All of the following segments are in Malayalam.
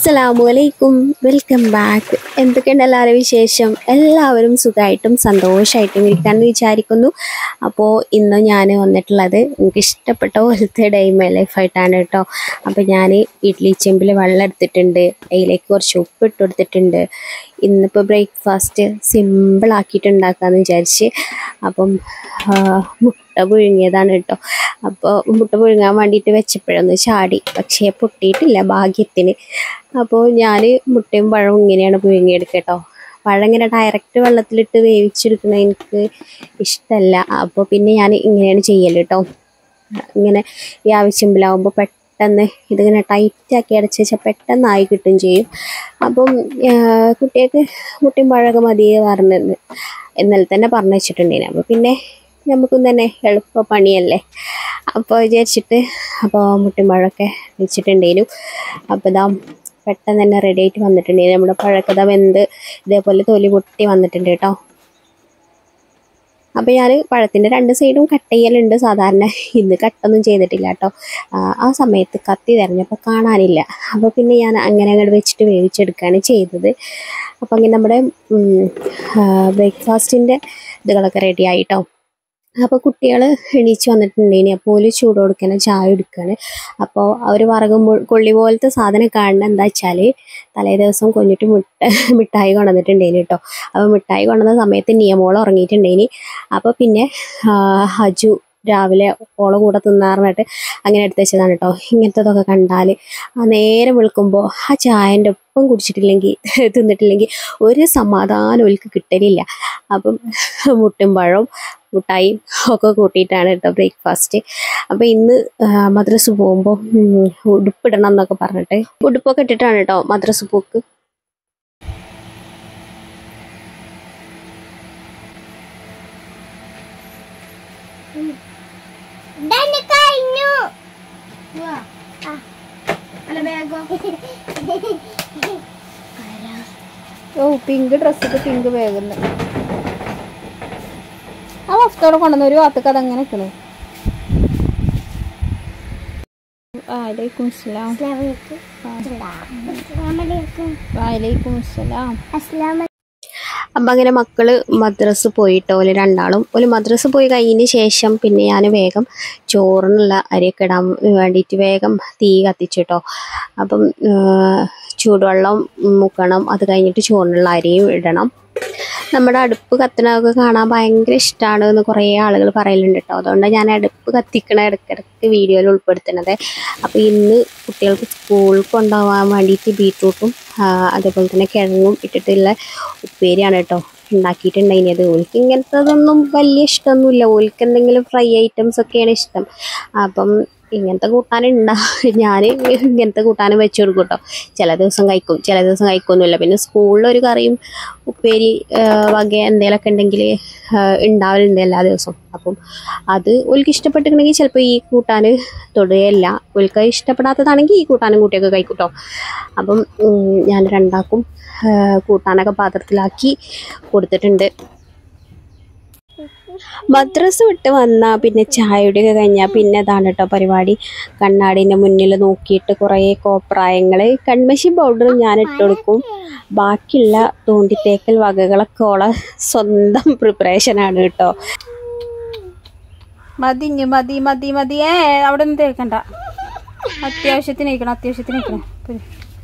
അസ്സലാമു അലൈക്കും വെൽക്കം ബാക്ക് എന്തൊക്കെയുണ്ട് എല്ലാവരും വിശേഷം എല്ലാവരും സുഖമായിട്ടും സന്തോഷമായിട്ടും ഇരിക്കാമെന്ന് വിചാരിക്കുന്നു അപ്പോൾ ഇന്ന് ഞാൻ വന്നിട്ടുള്ളത് എനിക്ക് ഇഷ്ടപ്പെട്ട പോലത്തെ ഡൈമ ലൈഫായിട്ടാണ് കേട്ടോ അപ്പോൾ ഞാൻ ഇഡ്ലി ചെമ്പിൽ വെള്ളം എടുത്തിട്ടുണ്ട് അതിലേക്ക് കുറച്ച് ഉപ്പ് ഇട്ട് കൊടുത്തിട്ടുണ്ട് ഇന്നിപ്പോൾ ബ്രേക്ക്ഫാസ്റ്റ് സിമ്പിളാക്കിയിട്ട് ഉണ്ടാക്കാമെന്ന് വിചാരിച്ച് അപ്പം ആ, മുട്ട പുഴുങ്ങിയതാണ് കേട്ടോ അപ്പോൾ മുട്ട പുഴുങ്ങാൻ വേണ്ടിയിട്ട് വെച്ചപ്പോഴൊന്ന് ചാടി പക്ഷേ പൊട്ടിയിട്ടില്ല ഭാഗ്യത്തിന് അപ്പോൾ ഞാൻ മുട്ടയും പഴവും ഇങ്ങനെയാണ് പുഴുങ്ങിയെടുക്കുക കേട്ടോ പഴം ഇങ്ങനെ ഡയറക്റ്റ് വെള്ളത്തിലിട്ട് വേവിച്ചെടുക്കുന്നത് എനിക്ക് ഇഷ്ടമല്ല അപ്പോൾ പിന്നെ ഞാൻ ഇങ്ങനെയാണ് ചെയ്യൽ കേട്ടോ ഇങ്ങനെ ഈ ആവശ്യമില്ലാവുമ്പോൾ പെട്ടെന്ന് ഇതിങ്ങനെ ടൈറ്റാക്കി അടച്ച് വെച്ചാൽ പെട്ടെന്നായി കിട്ടും ചെയ്യും അപ്പം ആ, കുട്ടികൾക്ക് മുട്ടയും പഴമൊക്കെ മതി പറഞ്ഞത് ഇന്നലെ തന്നെ പറഞ്ഞു വെച്ചിട്ടുണ്ടേനെ അപ്പോൾ പിന്നെ നമുക്കും തന്നെ എളുപ്പ പണിയല്ലേ അപ്പോൾ വിചാരിച്ചിട്ട് അപ്പോൾ മുട്ടയും പഴമൊക്കെ വെച്ചിട്ടുണ്ടേനു അപ്പോൾ ഇതാ പെട്ടെന്ന് തന്നെ റെഡി ആയിട്ട് വന്നിട്ടുണ്ടേനു നമ്മുടെ പഴമൊക്കെ ഇതാ വെന്ത് ഇതേപോലെ തൊലി പൊട്ടി വന്നിട്ടുണ്ട് കേട്ടോ അപ്പോൾ ഞാൻ പഴത്തിൻ്റെ രണ്ട് സൈഡും കട്ട് ചെയ്യലുണ്ട് സാധാരണ ഇന്ന് കട്ടൊന്നും ചെയ്തിട്ടില്ല കേട്ടോ ആ, ആ സമയത്ത് കത്തി തിരഞ്ഞപ്പോൾ കാണാനില്ല അപ്പോൾ പിന്നെ ഞാൻ അങ്ങനെ അങ്ങോട്ട് വെച്ചിട്ട് വേവിച്ചെടുക്കുകയാണ് ചെയ്തത് അപ്പോൾ അങ്ങനെ നമ്മുടെ ബ്രേക്ക്ഫാസ്റ്റിൻ്റെ ഇതുകളൊക്കെ റെഡി ആയിട്ടോ അപ്പോൾ കുട്ടികൾ എണീച്ച് വന്നിട്ടുണ്ടെങ്കിൽ അപ്പോൾ ഒരു ചൂട് കൊടുക്കുന്ന ചായ എടുക്കുകയാണ് അപ്പോൾ അവർ വറകുമ്പോൾ കൊള്ളി പോലത്തെ സാധനം കാണുന്നത് എന്താ വെച്ചാൽ തലേ ദിവസം കൊഞ്ഞിട്ട് മുട്ട മിഠായി കൊണ്ടുവന്നിട്ടുണ്ടേനി കേട്ടോ അപ്പോൾ മിഠായി കൊണ്ടുവന്ന സമയത്ത് നിയമോളം ഉറങ്ങിയിട്ടുണ്ടേനി അപ്പോൾ പിന്നെ ആ, ഹജു രാവിലെ ഓളെ കൂടെ തിന്നാറിനിട്ട് അങ്ങനെ എടുത്ത് വെച്ചതാണ് കേട്ടോ ഇങ്ങനത്തതൊക്കെ കണ്ടാൽ ആ നേരം വിളിക്കുമ്പോൾ ആ ചായൻ്റെ ഒപ്പം കുടിച്ചിട്ടില്ലെങ്കിൽ തിന്നിട്ടില്ലെങ്കിൽ ഒരു സമാധാനം ഒലിക്ക് കിട്ടലില്ല അപ്പം മുട്ടും പഴവും മുട്ടായും ഒക്കെ കൂട്ടിയിട്ടാണ് കേട്ടോ ബ്രേക്ക്ഫാസ്റ്റ് അപ്പോൾ ഇന്ന് മദ്രസ് പോകുമ്പോൾ ഉടുപ്പിടണം എന്നൊക്കെ പറഞ്ഞിട്ട് ഉടുപ്പൊക്കെ ഇട്ടിട്ടാണ് കേട്ടോ മദ്രസ് പോക്ക് ഇതന്നെ കഴിഞ്ഞു ഓ പിങ്ക് ഡ്രസ്സൊക്കെ പിങ്ക് വേഗുന്നു ആ വസ്തോടെ കൊണ്ടുവന്ന ഒരു ഭാഗത്തേക്ക് അതങ്ങനെ നിൽക്കണേ വലൈക്കും അസ്സലാം വലൈക്കും അസ്സലാം അസ്ലാം അപ്പം അങ്ങനെ മക്കള് മദ്രസ് പോയിട്ടോ ഓല് രണ്ടാളും ഒരു മദ്രസ് പോയി കഴിഞ്ഞതിന് ശേഷം പിന്നെ ഞാൻ വേഗം ചോറിനുള്ള അരിയൊക്കെ ഇടാൻ വേണ്ടിയിട്ട് വേഗം തീ കത്തിച്ചിട്ടോ അപ്പം ആ, ചൂടുവെള്ളം മുക്കണം അത് കഴിഞ്ഞിട്ട് ചോറിനുള്ള അരിയും ഇടണം നമ്മുടെ അടുപ്പ് കത്തണതൊക്കെ കാണാൻ ഭയങ്കര ഇഷ്ടമാണ് എന്ന് കുറേ ആളുകൾ പറയലുണ്ട് കേട്ടോ അതുകൊണ്ട് ഞാൻ അടുപ്പ് കത്തിക്കണ ഇടയ്ക്കിടയ്ക്ക് വീഡിയോയിൽ ഉൾപ്പെടുത്തുന്നത് അപ്പോൾ ഇന്ന് കുട്ടികൾക്ക് സ്കൂളിൽ കൊണ്ടുപോകാൻ വേണ്ടിയിട്ട് ബീട്രൂട്ടും ആ, അതേപോലെ തന്നെ കിഴങ്ങും ഇട്ടിട്ടുള്ള ഉപ്പേരിയാണ് കേട്ടോ ഉണ്ടാക്കിയിട്ടുണ്ടായിരുന്നത് ഓൽക്ക് ഇങ്ങനത്തതൊന്നും വലിയ ഇഷ്ടമൊന്നുമില്ല ഓൽക്ക് എന്തെങ്കിലും ഫ്രൈ ഐറ്റംസ് ഒക്കെയാണ് ഇഷ്ടം അപ്പം ഇങ്ങനത്തെ കൂട്ടാനുണ്ടാ ഞാൻ ഇങ്ങനത്തെ കൂട്ടാനും വെച്ച് കൊടുക്കും കേട്ടോ ചില ദിവസം കഴിക്കും ചില ദിവസം കഴിക്കൊന്നുമില്ല പിന്നെ സ്കൂളിൽ ഒരു കറിയും ഉപ്പേരി ആ, വക എന്തെങ്കിലുമൊക്കെ ഉണ്ടെങ്കിൽ ഉണ്ടാവലുണ്ട് എല്ലാ ദിവസവും അപ്പം അത് ഓൽക്ക് ഇഷ്ടപ്പെട്ടിട്ടുണ്ടെങ്കിൽ ചിലപ്പോൾ ഈ കൂട്ടാൻ തൊടുകയില്ല ഓൽക്ക് ഇഷ്ടപ്പെടാത്തതാണെങ്കിൽ ഈ കൂട്ടാനും കൂട്ടിയൊക്കെ കഴിക്കും കേട്ടോ അപ്പം ഉം, ഞാൻ രണ്ടാക്കും ആ, കൂട്ടാനൊക്കെ പാത്രത്തിലാക്കി കൊടുത്തിട്ടുണ്ട് മദ്രസ് വിട്ട് വന്നാൽ പിന്നെ ചായയുടെയൊക്കെ കഴിഞ്ഞാൽ പിന്നെ അതാണ് കേട്ടോ പരിപാടി കണ്ണാടിൻ്റെ മുന്നിൽ നോക്കിയിട്ട് കുറേ കോപ്രായങ്ങൾ കൺമഷി പൗഡർ ഞാൻ ഇട്ട് കൊടുക്കും ബാക്കിയുള്ള തോണ്ടിത്തേക്കൽ വകകളൊക്കെ ഓളെ സ്വന്തം പ്രിപ്പറേഷനാണ് കേട്ടോ മതി ഇഞ്ഞ് മതി മതി മതി ഏ അവിടെ നിന്ന് തേക്കണ്ട അത്യാവശ്യത്തിന് കഴിക്കണം അത്യാവശ്യത്തിന് കഴിക്കണം പോര്.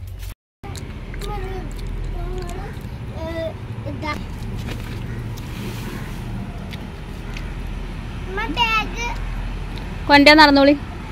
ബാഗ് കൊണ്ടേ നടന്നോളി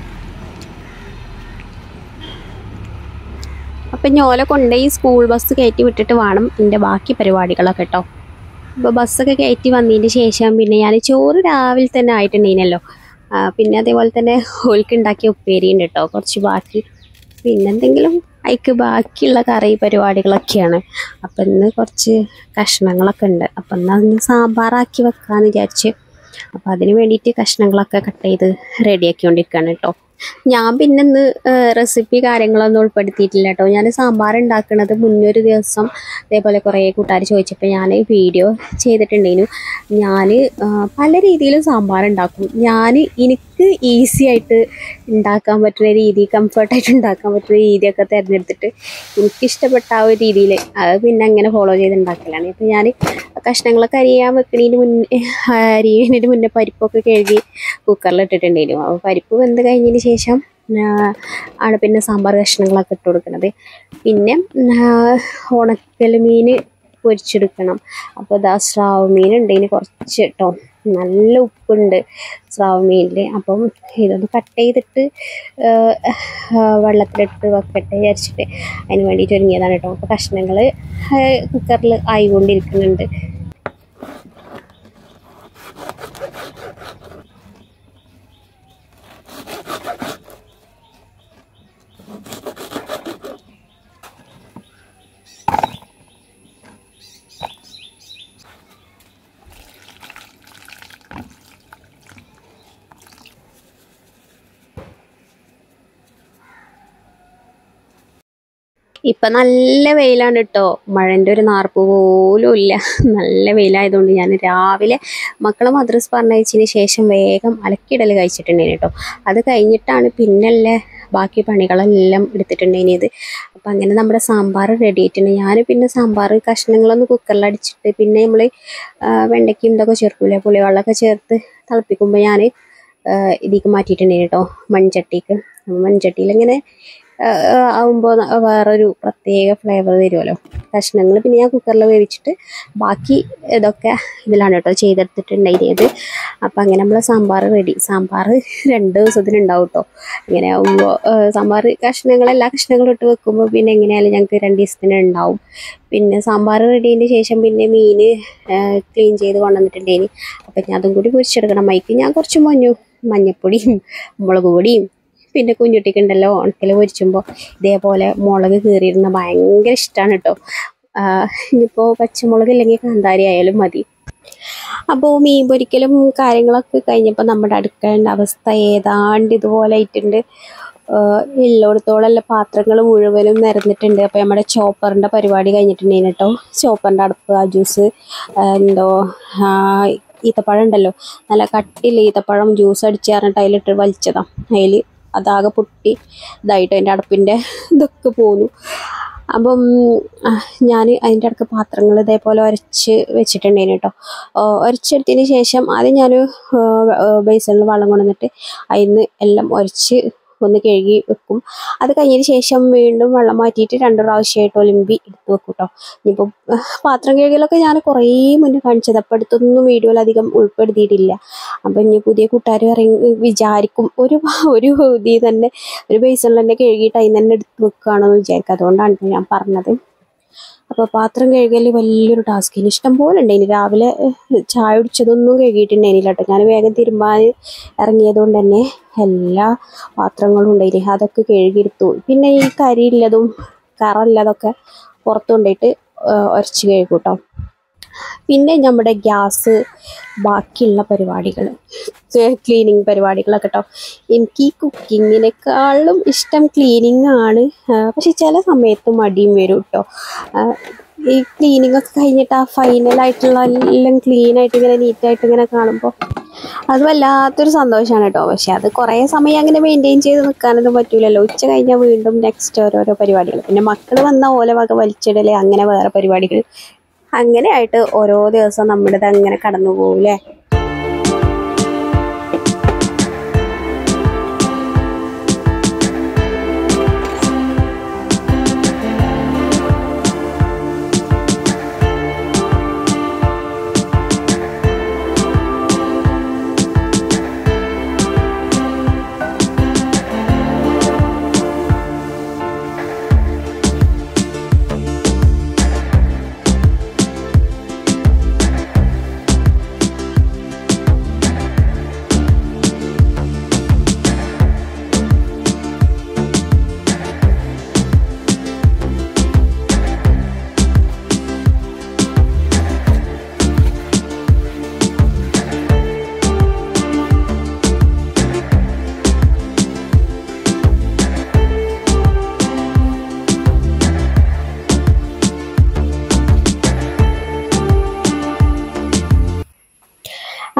അപ്പം ഞോലെ കൊണ്ടുപോയി സ്കൂൾ ബസ് കയറ്റി വിട്ടിട്ട് വേണം എൻ്റെ ബാക്കി പരിപാടികളൊക്കെ കേട്ടോ അപ്പോൾ ബസ്സൊക്കെ കയറ്റി വന്നതിന് ശേഷം പിന്നെ ഞാൻ ചോറ് രാവിലെ തന്നെ ആയിട്ടുണ്ടീനല്ലോ ആ, പിന്നെ അതേപോലെ തന്നെ ഓൽക്ക് ഉണ്ടാക്കിയ ഉപ്പേരി ഉണ്ട് കേട്ടോ കുറച്ച് ബാക്കി പിന്നെ എന്തെങ്കിലും അതിക്ക് ബാക്കിയുള്ള കറി പരിപാടികളൊക്കെയാണ് അപ്പം ഇന്ന് കുറച്ച് കഷ്ണങ്ങളൊക്കെ ഉണ്ട് അപ്പം എന്നാൽ ഇന്ന് സാമ്പാറാക്കി വെക്കാമെന്ന് വിചാരിച്ച് അപ്പോൾ അതിന് വേണ്ടിയിട്ട് കഷ്ണങ്ങളൊക്കെ കട്ട് ചെയ്ത് റെഡിയാക്കിക്കൊണ്ടിരിക്കുകയാണ് കേട്ടോ ഞാൻ പിന്നെ ഇന്ന് റെസിപ്പി കാര്യങ്ങളൊന്നും ഉൾപ്പെടുത്തിയിട്ടില്ല കേട്ടോ ഞാൻ സാമ്പാർ ഉണ്ടാക്കുന്നത് മുന്നൊരു ദിവസം ഇതേപോലെ കുറേ കൂട്ടുകാർ ചോദിച്ചപ്പോൾ ഞാൻ വീഡിയോ ചെയ്തിട്ടുണ്ടായിരുന്നു ഞാൻ പല രീതിയിലും സാമ്പാർ ഉണ്ടാക്കും ഞാൻ എനിക്ക് എനിക്ക് ഈസി ആയിട്ട് ഉണ്ടാക്കാൻ പറ്റുന്ന രീതി കംഫർട്ടായിട്ട് ഉണ്ടാക്കാൻ പറ്റുന്ന രീതിയൊക്കെ തിരഞ്ഞെടുത്തിട്ട് എനിക്കിഷ്ടപ്പെട്ട ആ ഒരു രീതിയിൽ അത് പിന്നെ അങ്ങനെ ഫോളോ ചെയ്ത് ഉണ്ടാക്കലാണ് ഇപ്പം ഞാൻ കഷ്ണങ്ങളൊക്കെ അരിയാൻ വെക്കണതിന് മുന്നേ അരിയണതിന് മുന്നേ പരിപ്പൊക്കെ കഴുകി കുക്കറിൽ ഇട്ടിട്ടുണ്ടായിരുന്നു അപ്പോൾ പരിപ്പ് വെന്ത് കഴിഞ്ഞതിന് ശേഷം ആ, ആണ് പിന്നെ സാമ്പാർ കഷ്ണങ്ങളൊക്കെ ഇട്ട് കൊടുക്കുന്നത് പിന്നെ ആ, ഉണക്കൽ മീൻ പൊരിച്ചെടുക്കണം അപ്പോൾ ഇതാ സ്രാവ് മീൻ ഉണ്ട് ഇതിന് കുറച്ച് കേട്ടോ നല്ല ഉപ്പുണ്ട് സ്രാവ് മീനിൽ അപ്പം ഇതൊന്ന് കട്ട് ചെയ്തിട്ട് ആ, ആ, വെള്ളത്തിലിട്ട് വെക്കട്ടെ വിചാരിച്ചിട്ട് അതിന് വേണ്ടിയിട്ട് ഒരുങ്ങിയതാണ് കേട്ടോ അപ്പോൾ കഷ്ണങ്ങൾ കുക്കറിൽ ആയിക്കൊണ്ടിരിക്കുന്നുണ്ട് ഇപ്പം നല്ല വെയിലാണ് കേട്ടോ മഴൻ്റെ ഒരു നാർപ്പ് പോലും ഇല്ല നല്ല വെയിലായതുകൊണ്ട് ഞാൻ രാവിലെ മക്കളെ മദ്രസ് പറഞ്ഞയച്ചതിന് ശേഷം വേഗം അലക്കിയിടൽ കഴിച്ചിട്ടുണ്ടായിരുന്നു കേട്ടോ അത് കഴിഞ്ഞിട്ടാണ് പിന്നല്ലേ ബാക്കി പണികളെല്ലാം എടുത്തിട്ടുണ്ടായിരുന്നത് അപ്പം അങ്ങനെ നമ്മുടെ സാമ്പാർ റെഡി ആയിട്ടുണ്ട് ഞാൻ പിന്നെ സാമ്പാർ കഷ്ണങ്ങളൊന്ന് കുക്കറിൽ അടിച്ചിട്ട് പിന്നെ നമ്മൾ വെണ്ടയ്ക്കും ഇതൊക്കെ ചേർക്കൂലേ പുളിവെള്ളമൊക്കെ ചേർത്ത് തിളപ്പിക്കുമ്പോൾ ഞാൻ ഇതിലേക്ക് മാറ്റിയിട്ടുണ്ടായിരുന്നു കേട്ടോ മൺചട്ടിക്ക് മൺചട്ടിയിൽ ഇങ്ങനെ ആവുമ്പോൾ വേറൊരു പ്രത്യേക ഫ്ലേവർ വരുമല്ലോ കഷ്ണങ്ങൾ പിന്നെ ഞാൻ കുക്കറിൽ വേവിച്ചിട്ട് ബാക്കി ഇതൊക്കെ ഇതിലാണ് കേട്ടോ ചെയ്തെടുത്തിട്ടുണ്ടായിരുന്നത് അപ്പം അങ്ങനെ നമ്മൾ സാമ്പാർ റെഡി സാമ്പാർ രണ്ട് ദിവസത്തിന് ഉണ്ടാവും കേട്ടോ ഇങ്ങനെ ആവുമ്പോൾ സാമ്പാർ കഷ്ണങ്ങൾ എല്ലാ കഷ്ണങ്ങളും ഇട്ട് വെക്കുമ്പോൾ പിന്നെ എങ്ങനെയായാലും ഞങ്ങൾക്ക് രണ്ട് ദിവസത്തിന് ഉണ്ടാവും പിന്നെ സാമ്പാർ റെഡിയതിന് ശേഷം പിന്നെ മീൻ ക്ലീൻ ചെയ്ത് കൊണ്ടുവന്നിട്ടുണ്ടേനി അപ്പം ഞാൻ അതും കൂടി പൊരിച്ചെടുക്കണം മൈക്ക് ഞാൻ കുറച്ച് മഞ്ഞു മഞ്ഞപ്പൊടിയും മുളക് പൊടിയും പിന്നെ കുഞ്ഞുട്ടിക്ക് ഉണ്ടല്ലോ ഉണക്കൽ പൊരിച്ചുമ്പോൾ ഇതേപോലെ മുളക് കീറിയിരുന്ന ഭയങ്കര ഇഷ്ടമാണ് കേട്ടോ ഇനിയിപ്പോൾ പച്ചമുളക് ഇല്ലെങ്കിൽ കാന്താരി ആയാലും മതി അപ്പോൾ മീൻ പൊരിക്കലും കാര്യങ്ങളൊക്കെ കഴിഞ്ഞപ്പോൾ നമ്മുടെ അടുക്കളയുടെ അവസ്ഥ ഏതാണ്ട് ഇതുപോലെ ആയിട്ടുണ്ട് എല്ലായിടത്തോളം പാത്രങ്ങൾ മുഴുവനും നിരന്നിട്ടുണ്ട് അപ്പോൾ നമ്മുടെ ചോപ്പറിൻ്റെ പരിപാടി കഴിഞ്ഞിട്ടുണ്ടായിരുന്നു കേട്ടോ ചോപ്പറിൻ്റെ അടുപ്പ് ആ ജ്യൂസ് എന്തോ ആ, ഈത്തപ്പഴം ഉണ്ടല്ലോ നല്ല കട്ടിയിൽ ഈത്തപ്പഴം ജ്യൂസ് അടിച്ച് പറഞ്ഞിട്ട് അതിലിട്ട് വലിച്ചതാണ് അതിൽ അതാകെ പൊട്ടി ഇതായിട്ട് അതിൻ്റെ അടുപ്പിൻ്റെ ഇതൊക്കെ പോന്നു അപ്പം ഞാൻ അതിൻ്റെ അടുക്ക് പാത്രങ്ങൾ ഇതേപോലെ ഉരച്ച് വെച്ചിട്ടുണ്ടായിരുന്നു കേട്ടോ ഉരച്ചെടുത്തതിന് ശേഷം ആദ്യം ഞാൻ ബേസണിൽ വെള്ളം കൊണ്ടുവന്നിട്ട് അതിൽ നിന്ന് എല്ലാം ഉരച്ച് ഒന്ന് കഴുകി വെക്കും അത് കഴിഞ്ഞതിന് ശേഷം വീണ്ടും വെള്ളം മാറ്റിയിട്ട് രണ്ട് പ്രാവശ്യമായിട്ട് ഒലിമ്പി എടുത്ത് വെക്കും കേട്ടോ ഇനിയിപ്പോൾ പാത്രം കഴുകലൊക്കെ ഞാൻ കുറേ മുന്നേ കാണിച്ചത് അപ്പോൾ അടുത്തൊന്നും വീഡിയോയിൽ അധികം ഉൾപ്പെടുത്തിയിട്ടില്ല അപ്പം ഇനി പുതിയ കൂട്ടുകാർ ഇറങ്ങി വിചാരിക്കും ഒരു പ- ഒരു ഇതിൽ തന്നെ ഒരു ബേസിൽ തന്നെ കഴുകിയിട്ട് അതിൽ തന്നെ എടുത്ത് വെക്കുകയാണെന്ന് വിചാരിക്കും അതുകൊണ്ടാണ് ട്ടോ ഞാൻ പറഞ്ഞത് അപ്പോൾ പാത്രം കഴുകൽ വലിയൊരു ടാസ്ക് ഇനി ഇഷ്ടം പോലെ ഉണ്ടായിന് രാവിലെ ഏഹ്, ചായ കുടിച്ചതൊന്നും കഴുകിയിട്ടുണ്ടായിരുന്നില്ല കേട്ടോ ഞാൻ വേഗം തിരുമ്പാൻ ഇറങ്ങിയത് കൊണ്ട് തന്നെ എല്ലാ പാത്രങ്ങളും ഉണ്ടായിന് അതൊക്കെ കഴുകിയെടുത്തു പിന്നെ ഈ കരിയില്ലതും കറയില്ലതൊക്കെ പുറത്ത് കൊണ്ടുപോയിട്ട് ഏഹ്, ഉരച്ച് കഴുകും കേട്ടോ പിന്നെ നമ്മുടെ ഗ്യാസ് ബാക്കിയുള്ള പരിപാടികൾ ക്ലീനിങ് പരിപാടികളൊക്കെ കേട്ടോ എനിക്ക് ഈ കുക്കിങ്ങിനേക്കാളും ഇഷ്ടം ക്ലീനിങ് ആണ് ആ, പക്ഷെ ചില സമയത്ത് മടിയും വരും കേട്ടോ ഈ ക്ലീനിങ് ഒക്കെ കഴിഞ്ഞിട്ട് ആ ഫൈനലായിട്ടുള്ള എല്ലാം ക്ലീൻ ആയിട്ട് ഇങ്ങനെ നീറ്റായിട്ട് ഇങ്ങനെ കാണുമ്പോൾ അത് വല്ലാത്തൊരു സന്തോഷമാണ് കേട്ടോ പക്ഷെ അത് കുറേ സമയം അങ്ങനെ മെയിൻറ്റെയിൻ ചെയ്ത് നിൽക്കാനൊന്നും പറ്റൂലല്ലോ ഉച്ച കഴിഞ്ഞാൽ വീണ്ടും നെക്സ്റ്റ് ഓരോരോ പരിപാടികൾ പിന്നെ മക്കൾ വന്ന ഓല വക വലിച്ചിടല് അങ്ങനെ വേറെ പരിപാടികൾ അങ്ങനെ ആയിട്ട് ഓരോ ദിവസം നമ്മുടേത് അങ്ങനെ കടന്നു പോകൂലേ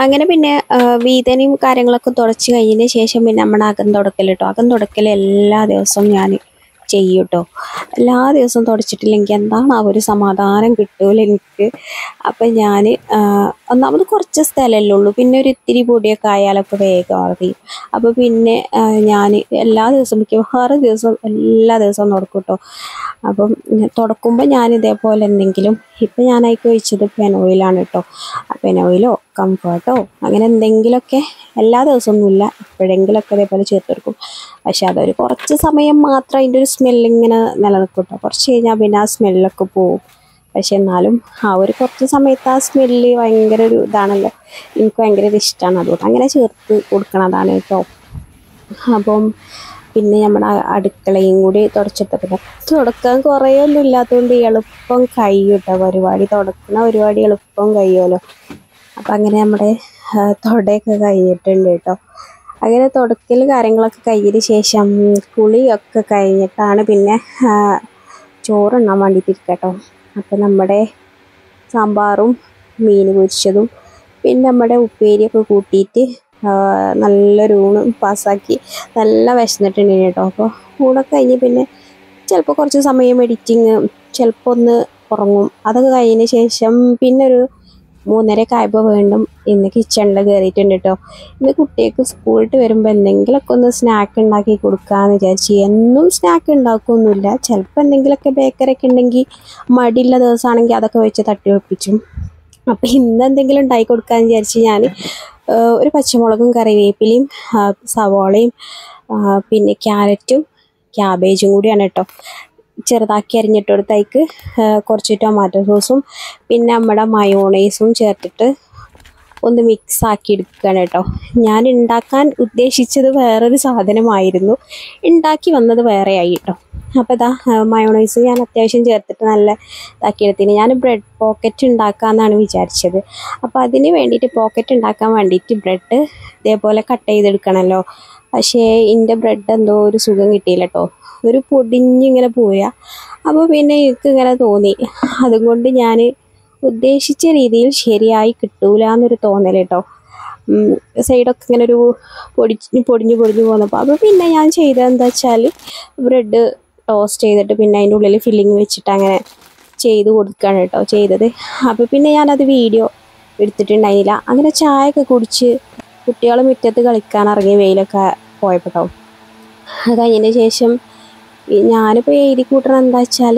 അങ്ങനെ പിന്നെ ആ, വീതനയും കാര്യങ്ങളൊക്കെ തുടച്ച് കഴിഞ്ഞതിന് ശേഷം പിന്നെ നമ്മുടെ അകം തുടക്കൽ കേട്ടോ അകം തുടക്കൽ എല്ലാ ദിവസവും ഞാൻ ചെയ്യും കേട്ടോ എല്ലാ ദിവസവും തുടച്ചിട്ടില്ലെങ്കിൽ എന്താണ് ആ ഒരു സമാധാനം കിട്ടൂല എനിക്ക് അപ്പം ഞാൻ ഒന്നാമത് കുറച്ച് സ്ഥലമല്ലേ ഉള്ളൂ പിന്നെ ഒരു ഇത്തിരി പൊടിയൊക്കെ ആയാലൊക്കെ വേഗം അറിയും അപ്പോൾ പിന്നെ ഞാൻ എല്ലാ ദിവസവും മിക്കവാറും ദിവസവും എല്ലാ ദിവസവും തുടക്കും കേട്ടോ അപ്പം തുടക്കുമ്പോൾ ഞാൻ ഇതേപോലെ എന്തെങ്കിലും ഇപ്പം ഞാൻ അതിലേക്ക് ഒഴിച്ചത് പെനോയിലാണ് കേട്ടോ പെനോയിലോ കംഫർട്ടോ അങ്ങനെ എന്തെങ്കിലുമൊക്കെ എല്ലാ ദിവസമൊന്നുമില്ല എപ്പോഴെങ്കിലുമൊക്കെ ഇതേപോലെ ചേർത്ത് കൊടുക്കും പക്ഷെ അതൊരു കുറച്ച് സമയം മാത്രം അതിൻ്റെ ഒരു സ്മെല്ലിങ്ങനെ നിലനിൽക്കും കേട്ടോ കുറച്ച് കഴിഞ്ഞാൽ പിന്നെ ആ സ്മെല്ലൊക്കെ പോവും പക്ഷെ എന്നാലും ആ ഒരു കുറച്ച് സമയത്ത് ആ സ്മെല്ല് ഭയങ്കര ഒരു ഇതാണല്ലോ എനിക്ക് ഭയങ്കര ഒരു ഇഷ്ടമാണ് അതുകൊണ്ട് അങ്ങനെ ചേർത്ത് കൊടുക്കണതാണ് കേട്ടോ അപ്പം പിന്നെ നമ്മുടെ അടുക്കളയും കൂടി തുടച്ചിട്ട് പിന്നെ തുടക്കാൻ കുറേ ഒന്നും ഇല്ലാത്തതുകൊണ്ട് എളുപ്പം കഴിയും കേട്ടോ പരിപാടി തുടക്കണ പരിപാടി എളുപ്പം കഴിയുമല്ലോ അപ്പം അങ്ങനെ നമ്മുടെ ആ, തുടയൊക്കെ കഴിഞ്ഞിട്ടുണ്ട് കേട്ടോ അങ്ങനെ തുടക്കൽ കാര്യങ്ങളൊക്കെ കഴിഞ്ഞതിന് ശേഷം കുളിയൊക്കെ കഴിഞ്ഞിട്ടാണ് പിന്നെ ആ, ചോറുണ്ണാൻ വേണ്ടിയിട്ട് ഇരിക്കട്ടോ അപ്പം നമ്മുടെ സാമ്പാറും മീൻ പൊരിച്ചതും പിന്നെ നമ്മുടെ ഉപ്പേരിയൊക്കെ കൂട്ടിയിട്ട് ആ, നല്ലൊരു ഊണ് പാസ്സാക്കി നല്ല വിശന്നിട്ടുണ്ട് കേട്ടോ അപ്പോൾ ഊണൊക്കെ കഴിഞ്ഞ് പിന്നെ ചിലപ്പോൾ കുറച്ച് സമയം എഡിറ്റിങ് ചിലപ്പോൾ ഒന്ന് ഉറങ്ങും അതൊക്കെ കഴിഞ്ഞതിന് ശേഷം പിന്നെ ഒരു മൂന്നരയൊക്കെ ആയപ്പോൾ വീണ്ടും ഇന്ന് കിച്ചണിൽ കയറിയിട്ടുണ്ട് കേട്ടോ ഇന്ന് കുട്ടികൾക്ക് സ്കൂളിട്ട് വരുമ്പോൾ എന്തെങ്കിലുമൊക്കെ ഒന്ന് സ്നാക്ക് ഉണ്ടാക്കി കൊടുക്കാമെന്ന് വിചാരിച്ചു എന്നും സ്നാക്ക് ഉണ്ടാക്കുകയൊന്നുമില്ല ചിലപ്പോൾ എന്തെങ്കിലുമൊക്കെ ബേക്കറൊക്കെ ഉണ്ടെങ്കിൽ മടിയുള്ള ദിവസമാണെങ്കിൽ അതൊക്കെ വെച്ച് തട്ടി ഒപ്പിച്ചും അപ്പോൾ ഇന്ന് എന്തെങ്കിലും ഉണ്ടാക്കി കൊടുക്കാമെന്ന് വിചാരിച്ച് ഞാൻ ഒരു പച്ചമുളകും കറിവേപ്പിലയും ആ, സവാളയും ആ, പിന്നെ ക്യാരറ്റും ക്യാബേജും കൂടിയാണ് കേട്ടോ ചെറുതാക്കി അരിഞ്ഞിട്ട് കൊടുത്തതിക്ക് കുറച്ച് ടൊമാറ്റോ സോസും പിന്നെ നമ്മുടെ മയോണൈസും ചേർത്തിട്ട് ഒന്ന് മിക്സ് ആക്കി എടുക്കുകയാണ് കേട്ടോ ഞാൻ ഉണ്ടാക്കാൻ ഉദ്ദേശിച്ചത് വേറൊരു സാധനമായിരുന്നു ഉണ്ടാക്കി വന്നത് വേറെ ആയി കേട്ടോ അപ്പോൾ ഇതാ മയോണൈസ് ഞാൻ അത്യാവശ്യം ചേർത്തിട്ട് നല്ല ഇതാക്കിയെടുത്തിന് ഞാൻ ബ്രെഡ് പോക്കറ്റ് ഉണ്ടാക്കാമെന്നാണ് വിചാരിച്ചത് അപ്പോൾ അതിന് വേണ്ടിയിട്ട് പോക്കറ്റ് ഉണ്ടാക്കാൻ വേണ്ടിയിട്ട് ബ്രെഡ് ഇതേപോലെ കട്ട് ചെയ്തെടുക്കണമല്ലോ പക്ഷേ എൻ്റെ ബ്രെഡ് എന്തോ ഒരു സുഖം കിട്ടിയില്ല കേട്ടോ ഒരു പൊടിഞ്ഞിങ്ങനെ പോയാ അപ്പോൾ പിന്നെ എനിക്ക് ഇങ്ങനെ തോന്നി അതുകൊണ്ട് ഞാൻ ഉദ്ദേശിച്ച രീതിയിൽ ശരിയായി കിട്ടൂല എന്നൊരു തോന്നൽ കേട്ടോ സൈഡൊക്കെ ഇങ്ങനെ ഒരു പൊടിഞ്ഞ് പൊടിഞ്ഞ് പൊടിഞ്ഞ് പോന്നപ്പോൾ അപ്പോൾ പിന്നെ ഞാൻ ചെയ്തത് എന്താ വെച്ചാൽ ബ്രെഡ് ടോസ്റ്റ് ചെയ്തിട്ട് പിന്നെ അതിൻ്റെ ഉള്ളിൽ ഫില്ലിങ് വെച്ചിട്ട് അങ്ങനെ ചെയ്ത് കൊടുക്കുകയാണ് കേട്ടോ ചെയ്തത് അപ്പോൾ പിന്നെ ഞാനത് വീഡിയോ എടുത്തിട്ടുണ്ടായില്ല അങ്ങനെ ചായയൊക്കെ കുടിച്ച് കുട്ടികൾ മുറ്റത്ത് കളിക്കാൻ ഇറങ്ങി വെയിലൊക്കെ പോയപ്പോൾ കേട്ടോ അത് കഴിഞ്ഞതിന് ശേഷം ഈ ഞാനിപ്പോൾ എഴുതി കൂട്ടണം എന്താ വെച്ചാൽ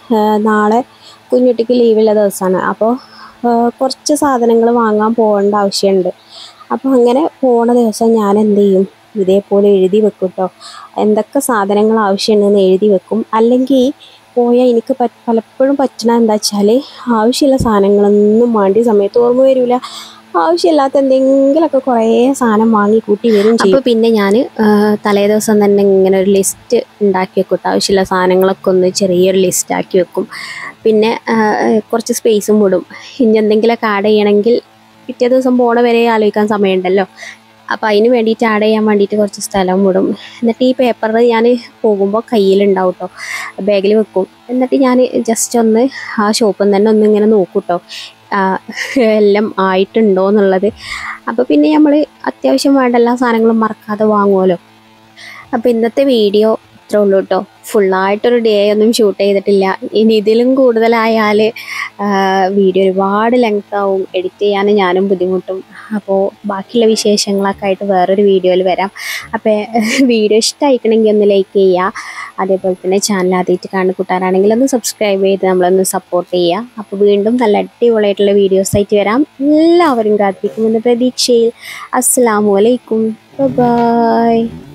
നാളെ കുഞ്ഞുട്ടിക്ക് ലീവുള്ള ദിവസമാണ് അപ്പോൾ കുറച്ച് സാധനങ്ങൾ വാങ്ങാൻ പോകേണ്ട ആവശ്യമുണ്ട് അപ്പോൾ അങ്ങനെ പോണ ദിവസം ഞാൻ എന്ത് ചെയ്യും ഇതേപോലെ എഴുതി വെക്കും കേട്ടോ എന്തൊക്കെ സാധനങ്ങൾ ആവശ്യമുണ്ടെന്ന് എഴുതി വെക്കും അല്ലെങ്കിൽ പോയാൽ എനിക്ക് പ പലപ്പോഴും പറ്റണ എന്താ വെച്ചാൽ ആവശ്യമുള്ള സാധനങ്ങളൊന്നും വേണ്ടി സമയത്ത് ഓർമ്മ വരില്ല ആവശ്യമില്ലാത്ത എന്തെങ്കിലുമൊക്കെ കുറേ സാധനം വാങ്ങി കൂട്ടി വരും ചെയ്യും അപ്പോൾ പിന്നെ ഞാൻ തലേ ദിവസം തന്നെ ഇങ്ങനെ ഒരു ലിസ്റ്റ് ഉണ്ടാക്കി വെക്കും കേട്ടോ ആവശ്യമുള്ള സാധനങ്ങളൊക്കെ ഒന്ന് ചെറിയൊരു ലിസ്റ്റ് ആക്കി വെക്കും പിന്നെ ആ, കുറച്ച് സ്പേസും വിടും ഇനി എന്തെങ്കിലുമൊക്കെ ആഡ് ചെയ്യണമെങ്കിൽ പിറ്റേ ദിവസം പോണ വരെ ആലോചിക്കാൻ സമയമുണ്ടല്ലോ അപ്പോൾ അതിന് വേണ്ടിയിട്ട് ആഡ് ചെയ്യാൻ വേണ്ടിയിട്ട് കുറച്ച് സ്ഥലം വിടും എന്നിട്ട് ഈ പേപ്പർ ഞാൻ പോകുമ്പോൾ കയ്യിലുണ്ടാവും കേട്ടോ ബാഗിൽ വെക്കും എന്നിട്ട് ഞാൻ ജസ്റ്റ് ഒന്ന് ആ ഷോപ്പിൽ നിന്ന് തന്നെ ഒന്ന് ഇങ്ങനെ നോക്കും കേട്ടോ ആ, എല്ലാം ആയിട്ടുണ്ടോ എന്നുള്ളത് അപ്പോൾ പിന്നെ നമ്മൾ അത്യാവശ്യം വേണ്ട എല്ലാ സാധനങ്ങളും മറക്കാതെ വാങ്ങുമല്ലോ അപ്പോൾ ഇന്നത്തെ വീഡിയോ ഇത്രേ ഉള്ളൂ കേട്ടോ ഫുള്ളായിട്ടൊരു ഡേ ഒന്നും ഷൂട്ട് ചെയ്തിട്ടില്ല ഇനി ഇതിലും കൂടുതലായാൽ വീഡിയോ ഒരുപാട് ലെങ്ത് ആവും എഡിറ്റ് ചെയ്യാൻ ഞാനും ബുദ്ധിമുട്ടും അപ്പോൾ ബാക്കിയുള്ള വിശേഷങ്ങളൊക്കെ ആയിട്ട് വേറൊരു വീഡിയോയിൽ വരാം അപ്പോൾ വീഡിയോ ഇഷ്ടമായിക്കണമെങ്കിൽ ഒന്ന് ലൈക്ക് ചെയ്യുക അതേപോലെ തന്നെ ചാനൽ ആദ്യമായിട്ട് കാണുന്ന കൂട്ടുകാരാണെങ്കിൽ ഒന്ന് സബ്സ്ക്രൈബ് ചെയ്ത് നമ്മളൊന്ന് സപ്പോർട്ട് ചെയ്യുക അപ്പോൾ വീണ്ടും നല്ല അടിപൊളിയായിട്ടുള്ള വീഡിയോസ് ആയിട്ട് വരാം എല്ലാവരും കാത്തിരിക്കുമെന്ന പ്രതീക്ഷയിൽ അസ്സാം വലൈക്കും ബൈ